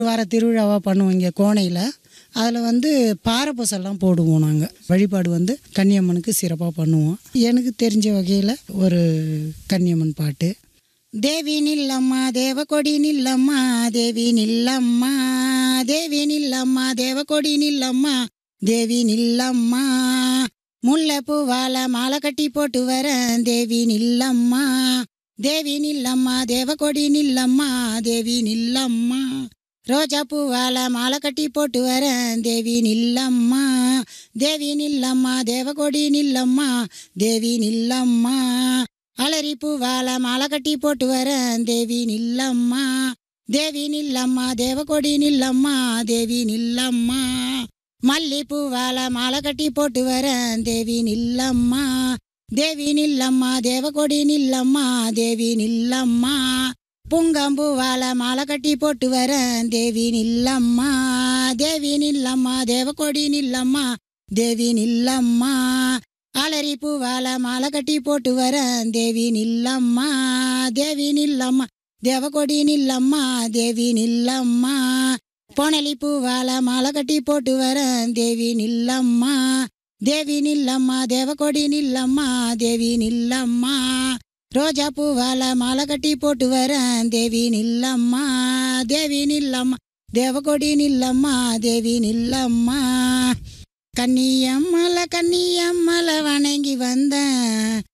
வார திருவிழாவாக பண்ணுவோம் இங்கே கோணையில் அதில் வந்து பாரப்பசெல்லாம் போடுவோம் நாங்கள் வழிபாடு வந்து கன்னியம்மனுக்கு சிறப்பாக பண்ணுவோம் எனக்கு தெரிஞ்ச வகையில் ஒரு கன்னியம்மன் பாட்டு தேவி நில்லம்மா தேவகொடி நில்லம்மா தேவி நில்லம்மா தேவி நில்லம்மா தேவகொடி நில்லம்மா தேவி நில்லம்மா முல்லைப்பூவால மாலை கட்டி போட்டு வரேன் தேவி நில்லம்மா தேவி நில்லம்மா தேவகொடி நில்லம்மா தேவி நில்லம்மா ரோஜா பூவால மாலை கட்டி போட்டு வரேன் தேவி நில்லம்மா தேவி நில்லம்மா தேவகொடி நில்லம்மா தேவி நில்லம்மா அலரி பூவால மாலை கட்டி போட்டு வரேன் தேவி நில்லம்மா தேவி நில்லம்மா தேவகொடி நில்லம்மா தேவி நில்லம்மா மல்லிப்பூவால மாலை கட்டி போட்டு வரேன் தேவி நில்லம்மா தேவி நில்லம்மா தேவகொடி நில்லம்மா தேவி நில்லம்மா புங்கம்பூவால மாலை கட்டி போட்டு வரேன் தேவி நில்லம்மா தேவி நில்லம்மா தேவகொடி நில்லம்மா தேவி நில்லம்மா அலரி பூவால மாலை கட்டி போட்டு வரேன் தேவி நில்லம்மா தேவி நில்லம்மா தேவகொடி நில்லம்மா தேவி நில்லம்மா பொனலி பூவால மாலை கட்டி போட்டு வரேன் தேவி நில்லம்மா தேவி நில்லம்மா தேவகொடி நில்லம்மா தேவி நில்லம்மா ரோஜா பூவால மாலை கட்டி போட்டு வரேன் தேவி நில்லம்மா தேவி நில்லம்மா தேவகொடி நில்லம்மா தேவி நில்லம்மா கன்னியம்மல கன்னியம்மல வணங்கி வந்தேன்